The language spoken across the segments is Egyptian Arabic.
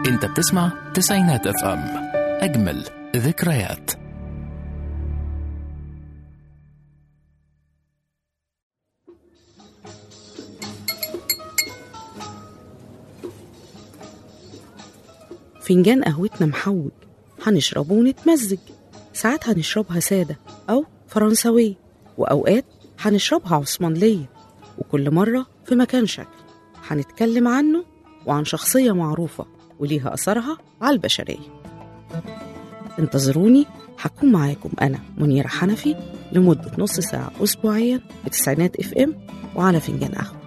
انت بتسمع تسعينات اف ام اجمل ذكريات فنجان قهوتنا محوج هنشربه ونتمزج ساعات هنشربها سادة أو فرنساوية وأوقات هنشربها عثمانلية وكل مرة في مكان شكل هنتكلم عنه وعن شخصية معروفة وليها أثرها على البشرية انتظروني هكون معاكم أنا منيرة حنفي لمدة نص ساعة أسبوعيا بتسعينات اف ام وعلى فنجان قهوة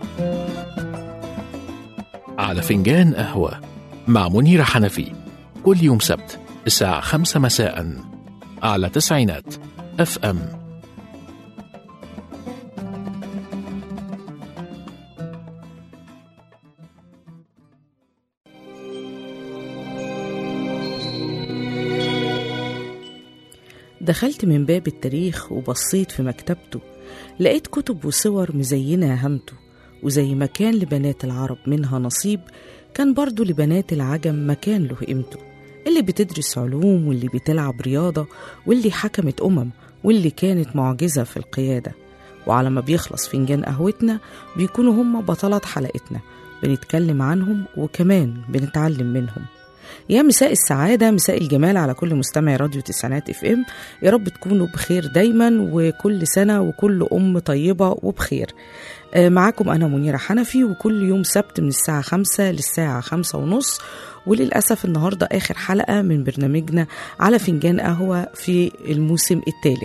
على فنجان قهوة مع منيرة حنفي كل يوم سبت الساعة خمسة مساء على تسعينات اف ام دخلت من باب التاريخ وبصيت في مكتبته لقيت كتب وصور مزينة هامته وزي ما كان لبنات العرب منها نصيب كان برضو لبنات العجم مكان له قيمته اللي بتدرس علوم واللي بتلعب رياضة واللي حكمت أمم واللي كانت معجزة في القيادة وعلى ما بيخلص فنجان قهوتنا بيكونوا هم بطلات حلقتنا بنتكلم عنهم وكمان بنتعلم منهم يا مساء السعادة مساء الجمال على كل مستمع راديو تسعينات اف ام يا رب تكونوا بخير دايما وكل سنة وكل أم طيبة وبخير آه، معاكم أنا منيرة حنفي وكل يوم سبت من الساعة خمسة للساعة خمسة ونص وللأسف النهاردة آخر حلقة من برنامجنا على فنجان قهوة في الموسم الثالث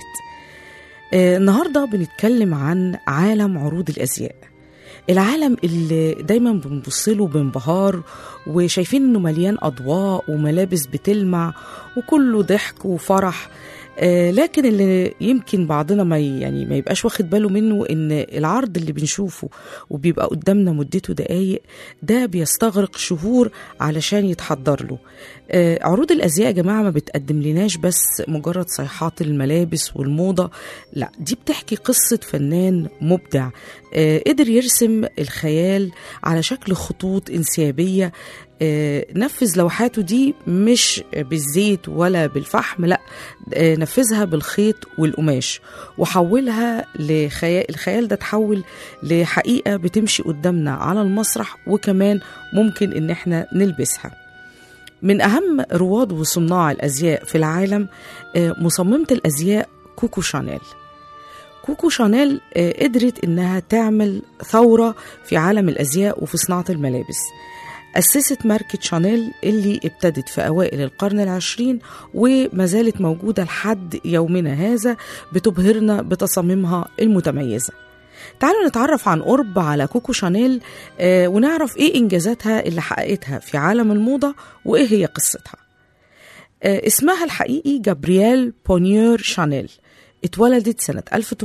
آه، النهاردة بنتكلم عن عالم عروض الأزياء العالم اللي دايما بنبص له بانبهار وشايفين انه مليان اضواء وملابس بتلمع وكله ضحك وفرح آه، لكن اللي يمكن بعضنا ما ي- يعني ما يبقاش واخد باله منه ان العرض اللي بنشوفه وبيبقى قدامنا مدته دقايق ده بيستغرق شهور علشان يتحضر له آه، عروض الازياء يا جماعه ما بتقدم لناش بس مجرد صيحات الملابس والموضه لا دي بتحكي قصه فنان مبدع آه، قدر يرسم الخيال على شكل خطوط انسيابيه آه، نفذ لوحاته دي مش بالزيت ولا بالفحم لا آه، نفذها بالخيط والقماش وحولها لخيال الخيال ده تحول لحقيقة بتمشي قدامنا على المسرح وكمان ممكن ان احنا نلبسها من أهم رواد وصناع الأزياء في العالم آه، مصممة الأزياء كوكو شانيل كوكو شانيل آه، قدرت إنها تعمل ثورة في عالم الأزياء وفي صناعة الملابس أسست ماركة شانيل اللي ابتدت في أوائل القرن العشرين وما زالت موجودة لحد يومنا هذا بتبهرنا بتصاميمها المتميزة تعالوا نتعرف عن قرب على كوكو شانيل آه، ونعرف ايه انجازاتها اللي حققتها في عالم الموضة وايه هي قصتها آه، اسمها الحقيقي جابرييل بونيور شانيل اتولدت سنة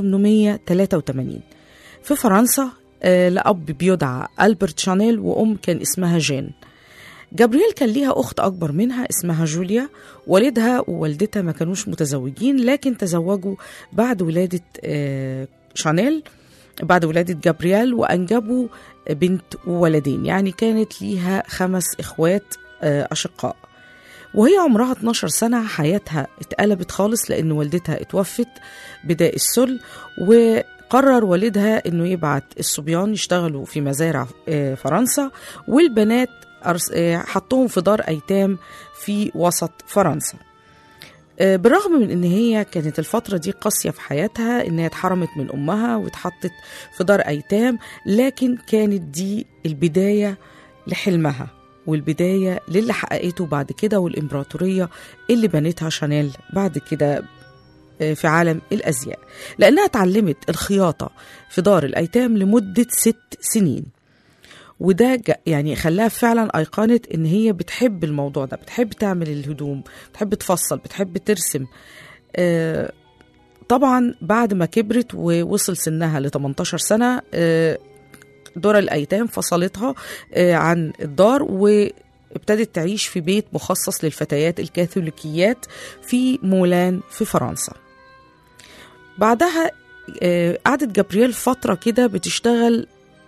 1883 في فرنسا آه، لأب بيدعى ألبرت شانيل وأم كان اسمها جين جابرييل كان ليها أخت أكبر منها اسمها جوليا والدها ووالدتها ما كانوش متزوجين لكن تزوجوا بعد ولادة آه، شانيل بعد ولادة جابرييل وأنجبوا بنت وولدين يعني كانت ليها خمس إخوات آه، أشقاء وهي عمرها 12 سنة حياتها اتقلبت خالص لأن والدتها اتوفت بداء السل وقرر والدها أنه يبعت الصبيان يشتغلوا في مزارع آه، فرنسا والبنات أرس- آه، حطهم في دار أيتام في وسط فرنسا آه، بالرغم من ان هي كانت الفتره دي قاسيه في حياتها ان هي اتحرمت من امها واتحطت في دار ايتام لكن كانت دي البدايه لحلمها والبدايه للي حققته بعد كده والامبراطوريه اللي بنتها شانيل بعد كده آه، في عالم الازياء لانها اتعلمت الخياطه في دار الايتام لمده ست سنين وده ج- يعني خلاها فعلا ايقنت ان هي بتحب الموضوع ده بتحب تعمل الهدوم بتحب تفصل بتحب ترسم آه، طبعا بعد ما كبرت ووصل سنها ل 18 سنه آه، دار الايتام فصلتها آه، عن الدار وابتدت تعيش في بيت مخصص للفتيات الكاثوليكيات في مولان في فرنسا بعدها آه، قعدت جابرييل فترة كده بتشتغل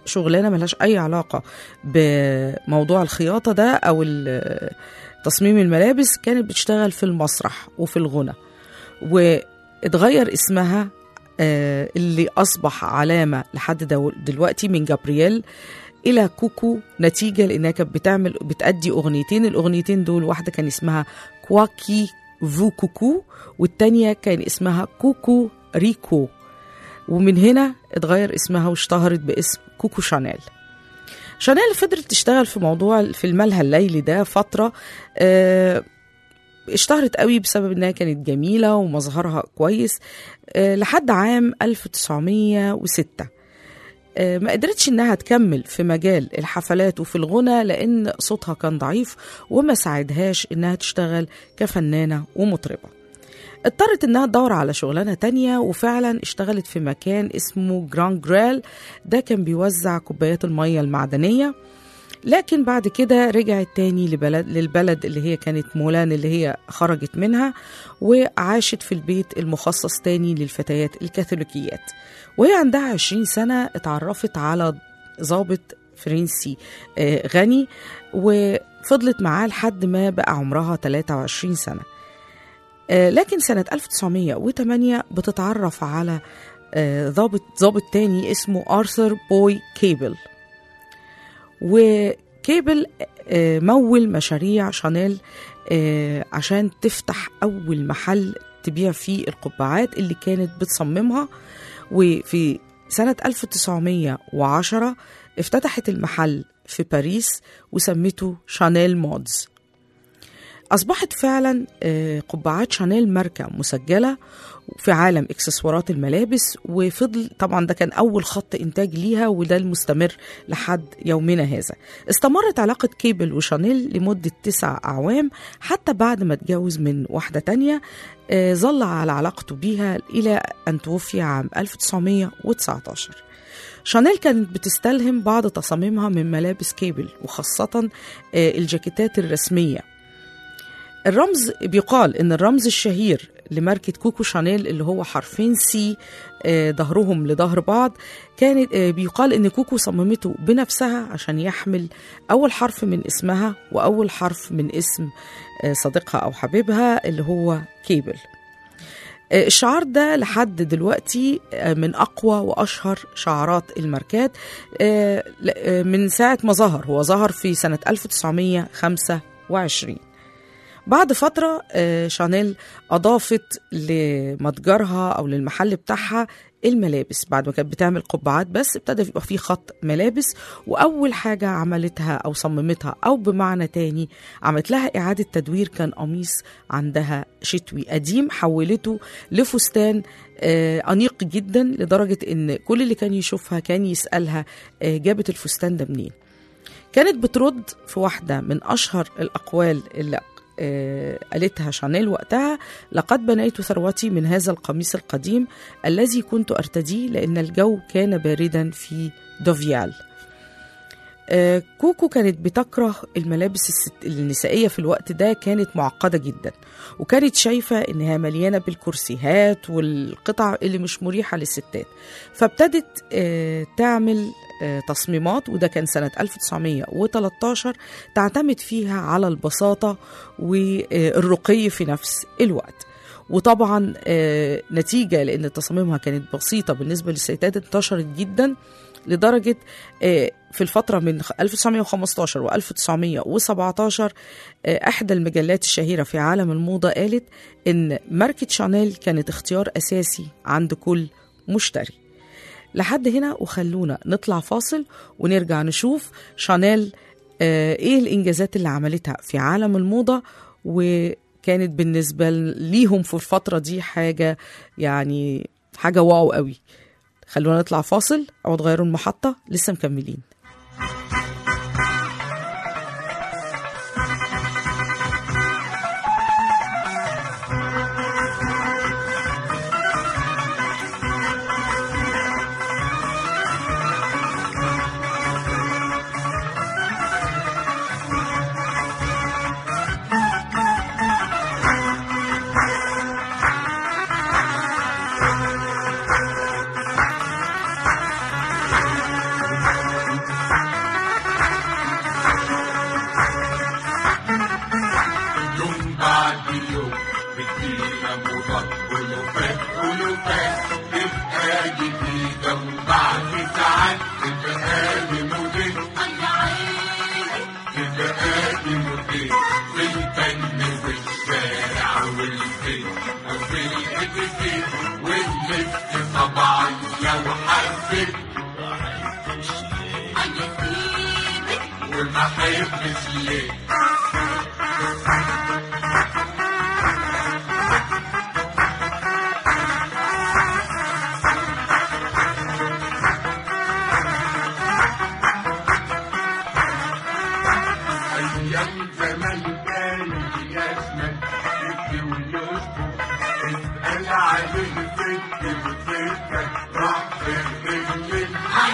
شغلانه ملهاش اي علاقه بموضوع الخياطه ده او ال- تصميم الملابس كانت بتشتغل في المسرح وفي الغنى واتغير اسمها آه، اللي اصبح علامه لحد دو- دلوقتي من جابرييل الى كوكو نتيجه لانها كانت بتعمل بتأدي اغنيتين الاغنيتين دول واحده كان اسمها كواكي فو كوكو والتانية كان اسمها كوكو ريكو ومن هنا اتغير اسمها واشتهرت باسم كوكو شانيل شانيل فضلت تشتغل في موضوع في الملهى الليلي ده فترة آه، اشتهرت قوي بسبب انها كانت جميلة ومظهرها كويس آه، لحد عام 1906 آه، ما قدرتش انها تكمل في مجال الحفلات وفي الغنى لان صوتها كان ضعيف وما ساعدهاش انها تشتغل كفنانة ومطربة اضطرت انها تدور على شغلانه تانية وفعلا اشتغلت في مكان اسمه جران جرال ده كان بيوزع كوبايات الميه المعدنيه لكن بعد كده رجعت تاني لبلد للبلد اللي هي كانت مولان اللي هي خرجت منها وعاشت في البيت المخصص تاني للفتيات الكاثوليكيات وهي عندها 20 سنة اتعرفت على ضابط فرنسي آه، غني وفضلت معاه لحد ما بقى عمرها 23 سنة آه، لكن سنة 1908 بتتعرف على آه، ضابط ضابط تاني اسمه آرثر بوي كيبل وكيبل آه، مول مشاريع شانيل آه، عشان تفتح أول محل تبيع فيه القبعات اللي كانت بتصممها وفي سنة 1910 افتتحت المحل في باريس وسمته شانيل مودز أصبحت فعلا آه، قبعات شانيل ماركة مسجلة في عالم إكسسوارات الملابس وفضل طبعا ده كان أول خط إنتاج ليها وده المستمر لحد يومنا هذا استمرت علاقة كيبل وشانيل لمدة تسع أعوام حتى بعد ما اتجوز من واحدة تانية آه، ظل على علاقته بيها إلى أن توفي عام 1919 شانيل كانت بتستلهم بعض تصاميمها من ملابس كيبل وخاصة آه، الجاكيتات الرسمية الرمز بيقال ان الرمز الشهير لماركة كوكو شانيل اللي هو حرفين سي آه، ظهرهم لظهر بعض كانت آه، بيقال ان كوكو صممته بنفسها عشان يحمل اول حرف من اسمها واول حرف من اسم آه، صديقها او حبيبها اللي هو كيبل آه، الشعار ده لحد دلوقتي آه، من اقوى واشهر شعارات الماركات آه، ل- آه، من ساعه ما ظهر هو ظهر في سنه 1925 بعد فترة آه، شانيل أضافت لمتجرها أو للمحل بتاعها الملابس بعد ما كانت بتعمل قبعات بس ابتدى يبقى فيه خط ملابس وأول حاجة عملتها أو صممتها أو بمعنى تاني عملت لها إعادة تدوير كان قميص عندها شتوي قديم حولته لفستان آه، أنيق جدا لدرجة إن كل اللي كان يشوفها كان يسألها آه، جابت الفستان ده منين كانت بترد في واحدة من أشهر الأقوال اللي آه، قالتها شانيل وقتها لقد بنيت ثروتي من هذا القميص القديم الذي كنت أرتديه لأن الجو كان باردا في دوفيال آه، كوكو كانت بتكره الملابس الست النسائية في الوقت ده كانت معقدة جدا وكانت شايفة إنها مليانة بالكرسيهات والقطع اللي مش مريحة للستات فابتدت آه، تعمل آه، تصميمات وده كان سنة 1913 تعتمد فيها على البساطة والرقي في نفس الوقت وطبعا آه، نتيجة لأن تصاميمها كانت بسيطة بالنسبة للستات انتشرت جدا لدرجة آه، في الفترة من 1915 و 1917 آه، إحدى المجلات الشهيرة في عالم الموضة قالت إن ماركة شانيل كانت اختيار أساسي عند كل مشتري لحد هنا وخلونا نطلع فاصل ونرجع نشوف شانيل آه، ايه الانجازات اللي عملتها في عالم الموضه وكانت بالنسبه ليهم في الفتره دي حاجه يعني حاجه واو قوي خلونا نطلع فاصل او تغيروا المحطه لسه مكملين ولوفات تبقى جديدة وبعد ساعات تبقى لي موديل تبقى لي موديل في الفن والشارع والبيت أو في الاتيكيت واللبس طبعا لو حبيت وما حبش ليه أيام زمان كان يشمل ست ويشكو اسأل عليه ست وستة راح في الرجل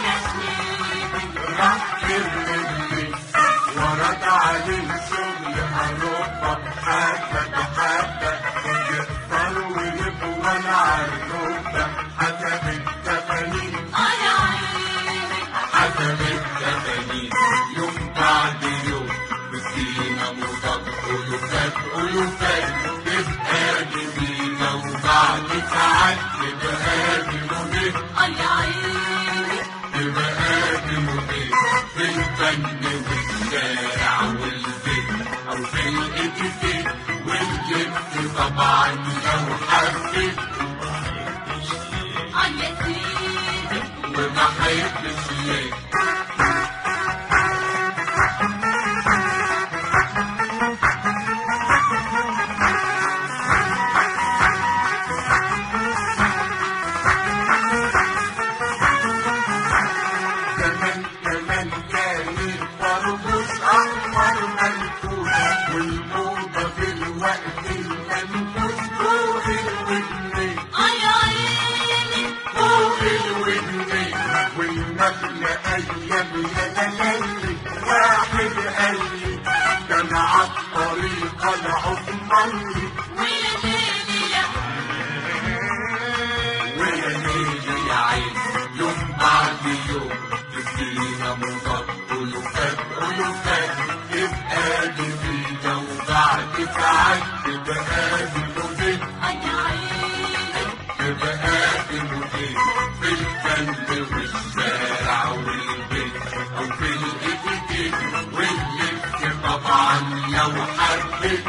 راح في الرجل ورد عليه شغل أوروبا حتى حتى يقدر ويلف ولا عالروبة حسب التفانين حسب التفانين يوم بعد يوم بسينا مضاد ألوفات ألوفات تبقى جميلة وبعد ساعات تبقى جميلة تبقى جميلة في الفن والشارع والبيت أو في الاتيكيت واللبس طبعا لو حبيت وما حبش ليه زمان كمان كان الطربوش أحمر منفوش والموضة في الوقت المنفوش فوق الودنين فوق الودنين والنخل أيام يتللي واحد قال لي كان عالطريقة العثماني ويا ليلي يا عين يوم بعد يوم تدينا مضاد ألوفات ألوفات تبقى جديدة وبعد ساعات تبقى جديدة تبقى جديدة في الفن والشارع والبيت أو في الاتيكيت واللبس طبعا لو حبيت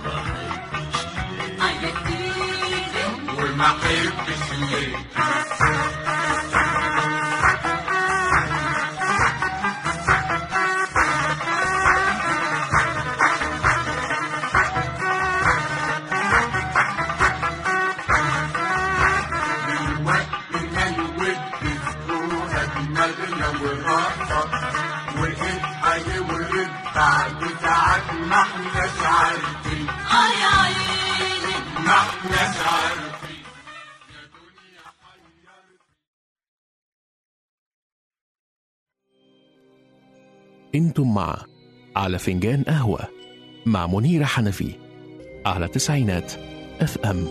وما حبش ليه الوقت ما الود تسكوها دماغنا والرقصة واصحى يورد بعد ساعات ما احناش عارفين ما احناش عارفين انتم مع على فنجان قهوة مع منيرة حنفي على تسعينات اف ام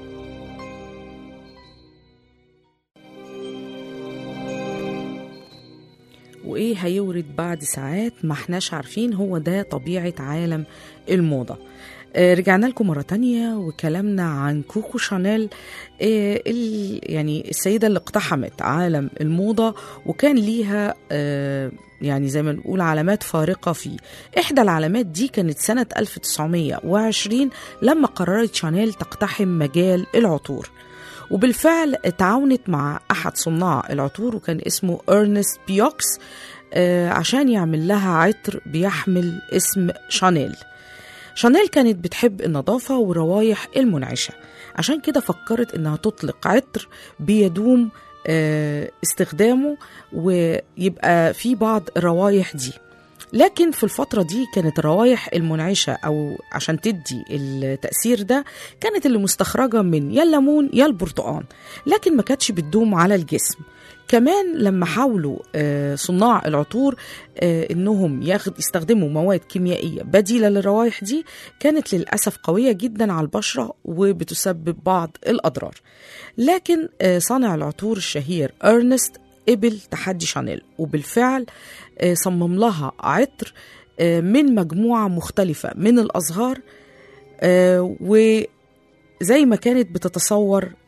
وايه هيورد بعد ساعات ما احناش عارفين هو ده طبيعة عالم الموضة آه، رجعنا لكم مرة تانية وكلامنا عن كوكو شانيل آه، ال- يعني السيدة اللي اقتحمت عالم الموضة وكان ليها آه، يعني زي ما نقول علامات فارقة فيه إحدى العلامات دي كانت سنة 1920 لما قررت شانيل تقتحم مجال العطور وبالفعل تعاونت مع أحد صناع العطور وكان اسمه إرنست بيوكس آه، عشان يعمل لها عطر بيحمل اسم شانيل شانيل كانت بتحب النظافة والروايح المنعشة عشان كده فكرت إنها تطلق عطر بيدوم آه، استخدامه ويبقى في بعض الروايح دي لكن في الفترة دي كانت الروايح المنعشة أو عشان تدي التأثير ده كانت اللي مستخرجة من يا الليمون يا البرتقان لكن ما كانتش بتدوم على الجسم كمان لما حاولوا آه، صناع العطور آه، انهم ياخد يستخدموا مواد كيميائيه بديله للروائح دي كانت للاسف قويه جدا على البشره وبتسبب بعض الاضرار لكن آه، صانع العطور الشهير ارنست قبل تحدي شانيل وبالفعل آه، صمم لها عطر آه، من مجموعه مختلفه من الازهار آه، وزي ما كانت بتتصور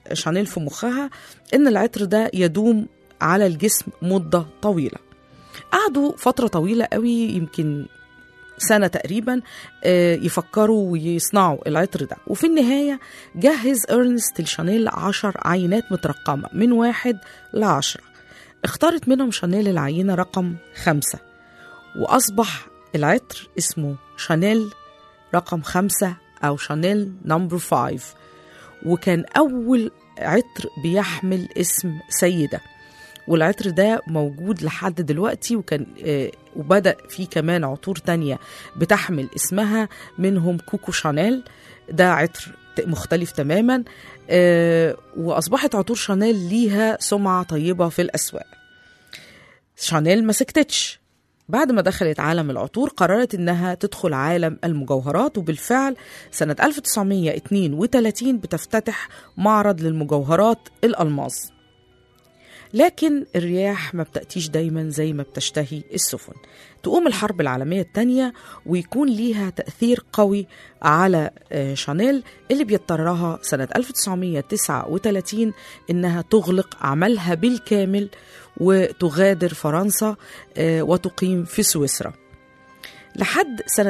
شانيل في مخها إن العطر ده يدوم على الجسم مدة طويلة قعدوا فترة طويلة قوي يمكن سنة تقريبا آه، يفكروا ويصنعوا العطر ده وفي النهاية جهز إرنست لشانيل عشر عينات مترقمة من واحد لعشرة اختارت منهم شانيل العينة رقم خمسة وأصبح العطر اسمه شانيل رقم خمسة أو شانيل نمبر فايف وكان أول عطر بيحمل اسم سيدة والعطر ده موجود لحد دلوقتي وكان آه، وبدأ في كمان عطور تانية بتحمل اسمها منهم كوكو شانيل ده عطر ت- مختلف تماما آه، وأصبحت عطور شانيل ليها سمعة طيبة في الأسواق شانيل ما سكتتش بعد ما دخلت عالم العطور قررت انها تدخل عالم المجوهرات وبالفعل سنة 1932 بتفتتح معرض للمجوهرات الألماظ لكن الرياح ما بتأتيش دايما زي ما بتشتهي السفن تقوم الحرب العالمية الثانية ويكون ليها تأثير قوي على آه، شانيل اللي بيضطرها سنة 1939 إنها تغلق عملها بالكامل وتغادر فرنسا آه، وتقيم في سويسرا لحد سنة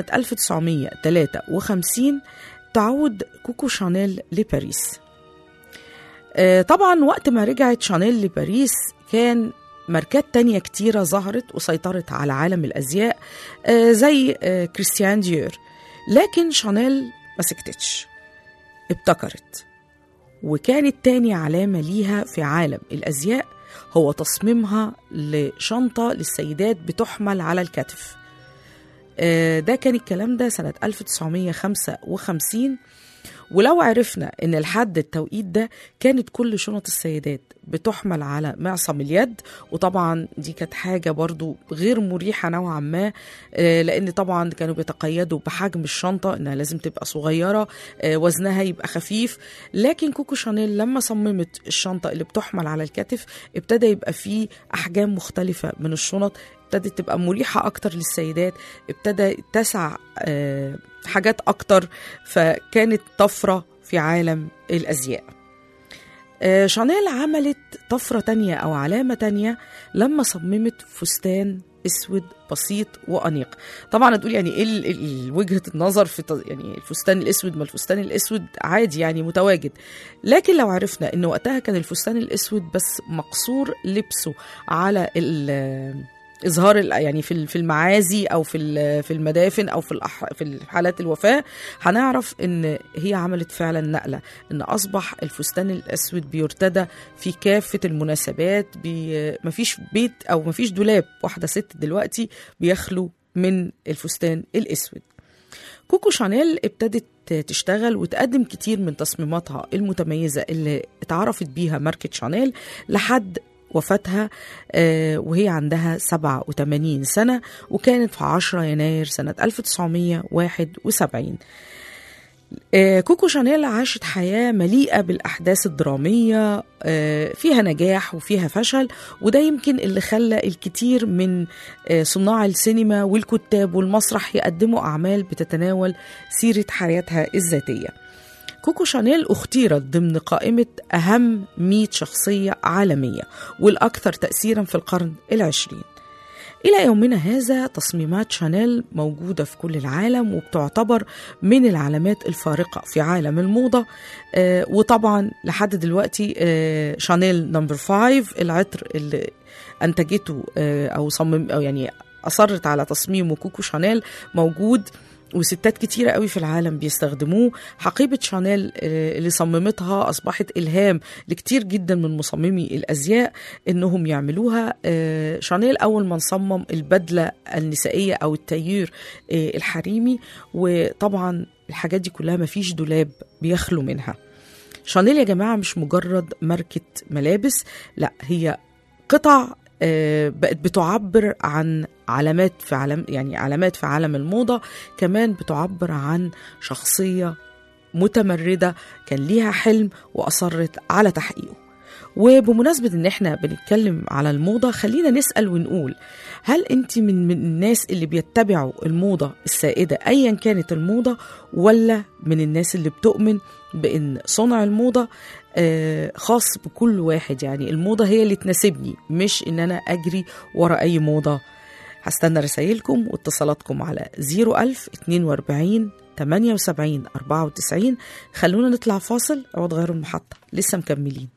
1953 تعود كوكو شانيل لباريس آه، طبعا وقت ما رجعت شانيل لباريس كان ماركات تانية كتيرة ظهرت وسيطرت على عالم الأزياء آه، زي آه، كريستيان ديور لكن شانيل ما سكتتش ابتكرت وكانت تاني علامة ليها في عالم الأزياء هو تصميمها لشنطة للسيدات بتحمل على الكتف آه، ده كان الكلام ده سنة 1955 ولو عرفنا ان لحد التوقيت ده كانت كل شنط السيدات بتحمل على معصم اليد وطبعا دي كانت حاجة برضو غير مريحة نوعا ما آه، لان طبعا كانوا بيتقيدوا بحجم الشنطة انها لازم تبقى صغيرة آه، وزنها يبقى خفيف لكن كوكو شانيل لما صممت الشنطة اللي بتحمل على الكتف ابتدى يبقى فيه احجام مختلفة من الشنط ابتدت تبقى مريحة أكتر للسيدات ابتدى تسع آه، حاجات أكتر فكانت طفرة في عالم الأزياء آه، شانيل عملت طفرة تانية أو علامة تانية لما صممت فستان اسود بسيط وانيق طبعا هتقول يعني ايه ال- ال- وجهه النظر في ت- يعني الفستان الاسود ما الفستان الاسود عادي يعني متواجد لكن لو عرفنا ان وقتها كان الفستان الاسود بس مقصور لبسه على ال- اظهار ال- يعني في ال- في المعازي او في ال- في المدافن او في الأح- في حالات الوفاه هنعرف ان هي عملت فعلا نقله ان اصبح الفستان الاسود بيرتدى في كافه المناسبات بي مفيش بيت او مفيش دولاب واحده ست دلوقتي بيخلو من الفستان الاسود كوكو شانيل ابتدت تشتغل وتقدم كتير من تصميماتها المتميزة اللي اتعرفت بيها ماركة شانيل لحد وفاتها آه، وهي عندها 87 سنة وكانت في 10 يناير سنة 1971 آه، كوكو شانيل عاشت حياة مليئة بالأحداث الدرامية آه، فيها نجاح وفيها فشل وده يمكن اللي خلى الكثير من آه، صناع السينما والكتاب والمسرح يقدموا أعمال بتتناول سيرة حياتها الذاتية كوكو شانيل اختيرت ضمن قائمة أهم 100 شخصية عالمية والأكثر تأثيرا في القرن العشرين إلى يومنا هذا تصميمات شانيل موجودة في كل العالم وبتعتبر من العلامات الفارقة في عالم الموضة آه وطبعا لحد دلوقتي آه شانيل نمبر فايف العطر اللي أنتجته آه أو صمم أو يعني أصرت على تصميمه كوكو شانيل موجود وستات كتيرة قوي في العالم بيستخدموه حقيبة شانيل آه، اللي صممتها أصبحت إلهام لكتير جدا من مصممي الأزياء إنهم يعملوها آه، شانيل أول ما نصمم البدلة النسائية أو التايير آه، الحريمي وطبعا الحاجات دي كلها مفيش دولاب بيخلو منها شانيل يا جماعة مش مجرد ماركة ملابس لا هي قطع آه، بقت بتعبر عن علامات في عالم يعني علامات في عالم الموضة كمان بتعبر عن شخصية متمردة كان ليها حلم وأصرت على تحقيقه وبمناسبة ان احنا بنتكلم على الموضة خلينا نسأل ونقول هل انت من, من الناس اللي بيتبعوا الموضة السائدة ايا كانت الموضة ولا من الناس اللي بتؤمن بان صنع الموضة آه، خاص بكل واحد يعني الموضة هي اللي تناسبني مش ان انا اجري ورا اي موضة هستنى رسايلكم واتصالاتكم على 01000 42 78 94 خلونا نطلع فاصل او تغيروا المحطة لسه مكملين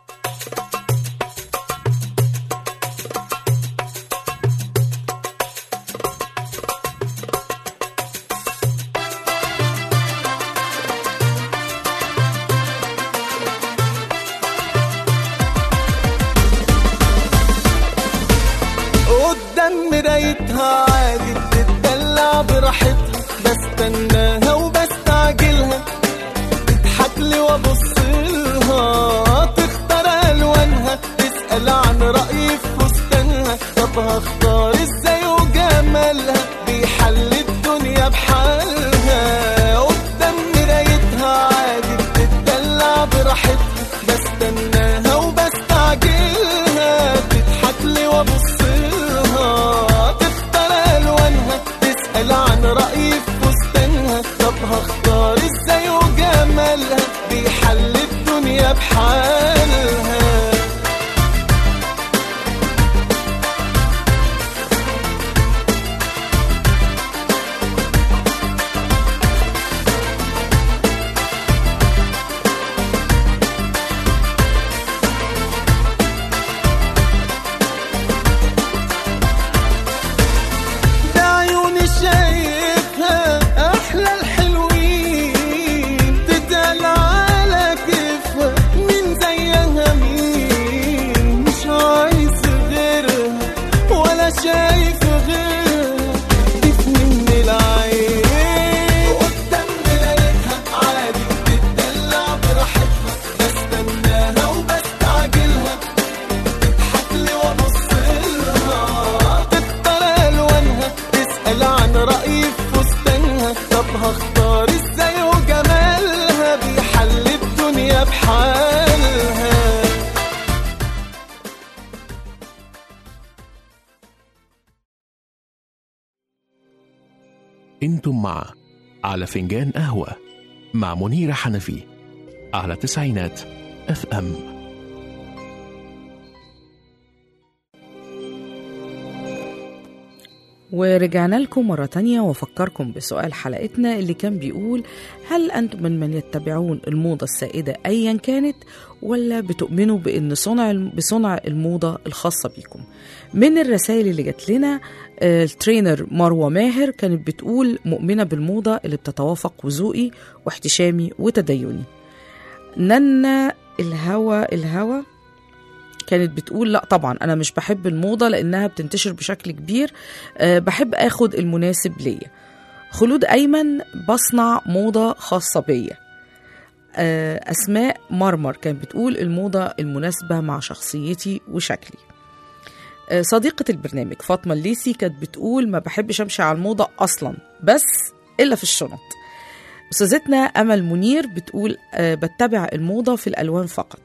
قدام مرايتها عادي بتدلع براحتها بستناها وبستعجلها تضحك لي وابص لها تختار الوانها تسال عن رايي في فستانها طب هختار ازاي وجمالها بيحل الدنيا بحالها قدام مرايتها عادي بتدلع براحتها بستناها وبستعجلها تضحك لي وابص لها تختار الوانها تسال عن رايي في فستانها طب هختار ازاي وجمالها بيحل الدنيا بحالها ده عيوني شايفها احلى الحلوين تتقال على كيفها مين زيها مين مش عايز غيرها ولا شايف غيرها تفني من العين قدام مرايتها عادي بتدلع براحتها بستناها وبستعجلها تضحك لي وابص لها تختار الوانها تسال عن رايي في فستانها طب هختار ازاي وجمالها بيحل الدنيا بحالها انتم مع على فنجان قهوة مع منيرة حنفي على تسعينات اف ام ورجعنا لكم مرة تانية وأفكركم بسؤال حلقتنا اللي كان بيقول هل أنتم من من يتبعون الموضة السائدة أيا كانت ولا بتؤمنوا بأن صنع بصنع الموضة الخاصة بيكم من الرسائل اللي جات لنا آه، الترينر مروة ماهر كانت بتقول مؤمنة بالموضة اللي بتتوافق وذوقي واحتشامي وتديني ننا الهوى الهوى كانت بتقول لا طبعا انا مش بحب الموضه لانها بتنتشر بشكل كبير أه بحب اخد المناسب ليا خلود ايمن بصنع موضه خاصه بيا أه اسماء مرمر كانت بتقول الموضه المناسبه مع شخصيتي وشكلي أه صديقه البرنامج فاطمه الليسي كانت بتقول ما بحبش امشي على الموضه اصلا بس الا في الشنط استاذتنا امل منير بتقول أه بتبع الموضه في الالوان فقط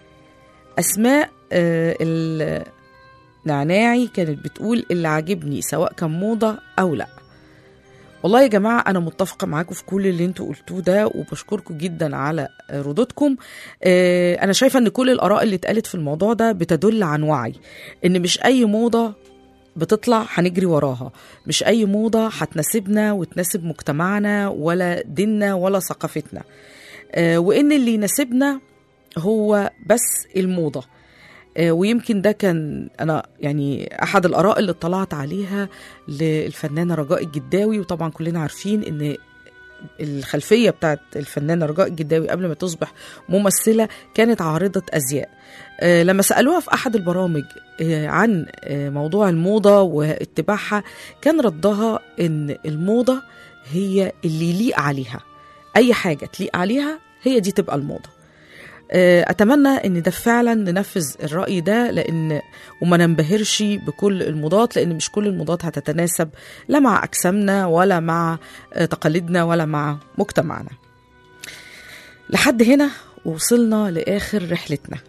اسماء آه، النعناعي كانت بتقول اللي عاجبني سواء كان موضه او لا والله يا جماعة أنا متفقة معاكم في كل اللي انتوا قلتوه ده وبشكركم جدا على آه، ردودكم آه، أنا شايفة إن كل الآراء اللي اتقالت في الموضوع ده بتدل عن وعي إن مش أي موضة بتطلع هنجري وراها مش أي موضة هتناسبنا وتناسب مجتمعنا ولا ديننا ولا ثقافتنا آه، وإن اللي يناسبنا هو بس الموضة آه، ويمكن ده كان انا يعني احد الاراء اللي اطلعت عليها للفنانه رجاء الجداوي وطبعا كلنا عارفين ان الخلفيه بتاعت الفنانه رجاء الجداوي قبل ما تصبح ممثله كانت عارضه ازياء آه، لما سالوها في احد البرامج آه، عن آه، موضوع الموضه واتباعها كان ردها ان الموضه هي اللي يليق عليها اي حاجه تليق عليها هي دي تبقى الموضه آه، اتمنى ان ده فعلا ننفذ الراي ده لان وما ننبهرش بكل الموضات لان مش كل الموضات هتتناسب لا مع اجسامنا ولا مع آه، تقاليدنا ولا مع مجتمعنا لحد هنا وصلنا لاخر رحلتنا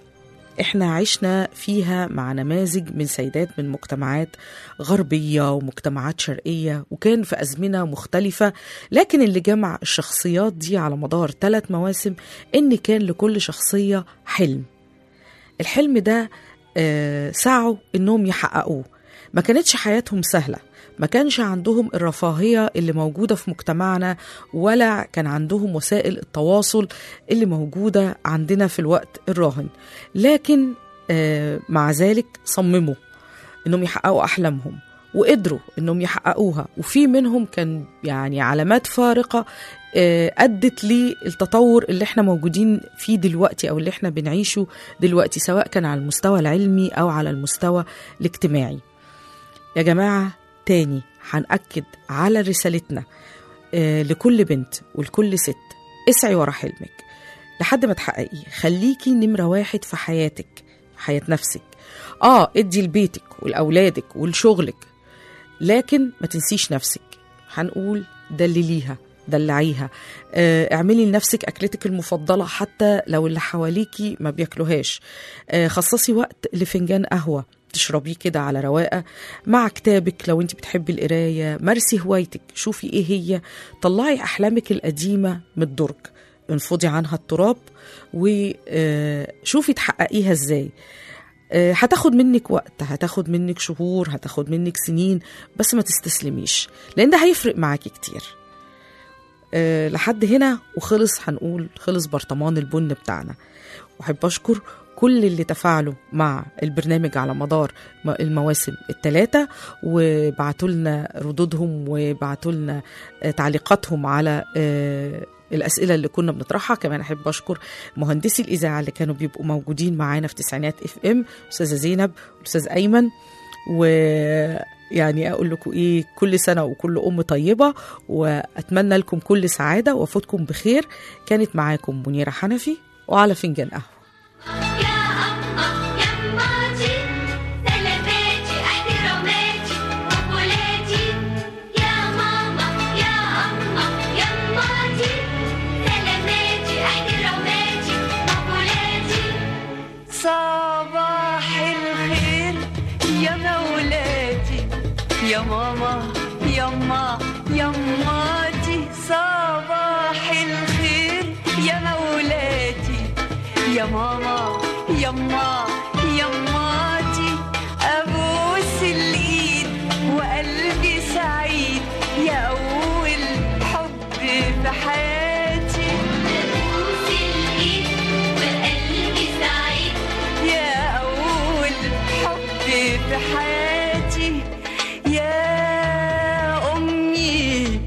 احنا عشنا فيها مع نماذج من سيدات من مجتمعات غربية ومجتمعات شرقية وكان في أزمنة مختلفة لكن اللي جمع الشخصيات دي على مدار ثلاث مواسم إن كان لكل شخصية حلم الحلم ده آه، سعوا إنهم يحققوه ما كانتش حياتهم سهلة ما كانش عندهم الرفاهية اللي موجودة في مجتمعنا ولا كان عندهم وسائل التواصل اللي موجودة عندنا في الوقت الراهن لكن آه، مع ذلك صمموا انهم يحققوا احلامهم وقدروا انهم يحققوها وفي منهم كان يعني علامات فارقه آه، ادت للتطور اللي احنا موجودين فيه دلوقتي او اللي احنا بنعيشه دلوقتي سواء كان على المستوى العلمي او على المستوى الاجتماعي يا جماعه تاني هنأكد على رسالتنا آه، لكل بنت ولكل ست اسعي ورا حلمك لحد ما تحققيه خليكي نمرة واحد في حياتك حياة نفسك اه ادي لبيتك ولأولادك ولشغلك لكن ما تنسيش نفسك هنقول دلليها دلعيها آه، اعملي لنفسك اكلتك المفضله حتى لو اللي حواليكي ما بياكلوهاش آه، خصصي وقت لفنجان قهوه تشربيه كده على رواقه مع كتابك لو انت بتحبي القرايه مارسي هوايتك شوفي ايه هي طلعي احلامك القديمه من الدرج انفضي عنها التراب وشوفي تحققيها ازاي آه، هتاخد منك وقت هتاخد منك شهور هتاخد منك سنين بس ما تستسلميش لان ده هيفرق معاكي كتير آه، لحد هنا وخلص هنقول خلص برطمان البن بتاعنا واحب اشكر كل اللي تفاعلوا مع البرنامج على مدار م- المواسم الثلاثة وبعتوا لنا ردودهم وبعتوا لنا آه، تعليقاتهم على آه، الأسئلة اللي كنا بنطرحها كمان أحب أشكر مهندسي الإذاعة اللي كانوا بيبقوا موجودين معانا في تسعينات اف ام أستاذة زينب أستاذ أيمن و يعني اقول لكم ايه كل سنه وكل ام طيبه واتمنى لكم كل سعاده وافوتكم بخير كانت معاكم منيره حنفي وعلى فنجان قهوه يا أما يماتي سلاماتي احتراماتي وقولاتي يا ماما يا أما يماتي سلاماتي احتراماتي وقولاتي صباح الخير يا مولاتي يا ماما يما يماتي صباح الخير يا مولاتي يا ماما يما يماتي ابوس الايد وقلبي سعيد يا اول حب في حياتي بوس الإيد وقلبي سعيد يا أول حب في حياتي يا أمي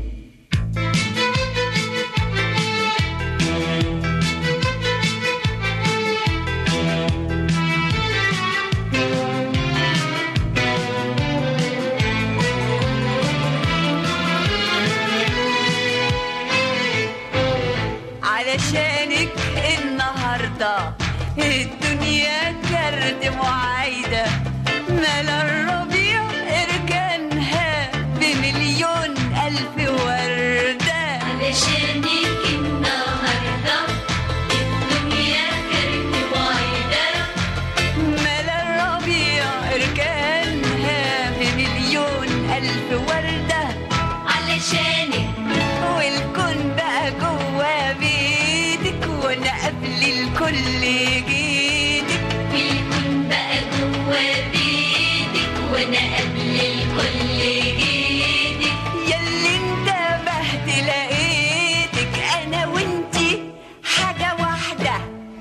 علشانك النهارده الدنيا كرد معايدة ملا الربيع اركانها بمليون ألف وردة علشانك النهاردة الدنيا كانت بعيدة ملا الربيع اركانها بمليون ألف وردة علشانك والكون بقى جوا بيتك وانا قبل الكل جيتك والكون بقى جوا بيتك وانا قبل الكل جيتك ياللي انتبهت لقيتك انا وانتي حاجة واحدة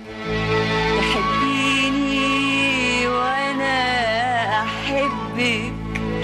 تحبيني وانا احبك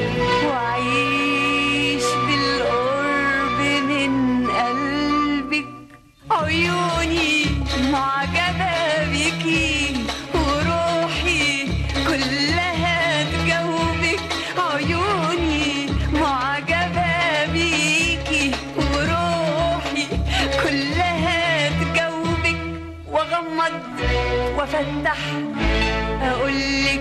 واعيش بالقرب من قلبك عيوني معجبة بيكي وروحي كلها تجاوبك عيوني معجبة بيكي وروحي كلها تجاوبك واغمض وافتح اقولك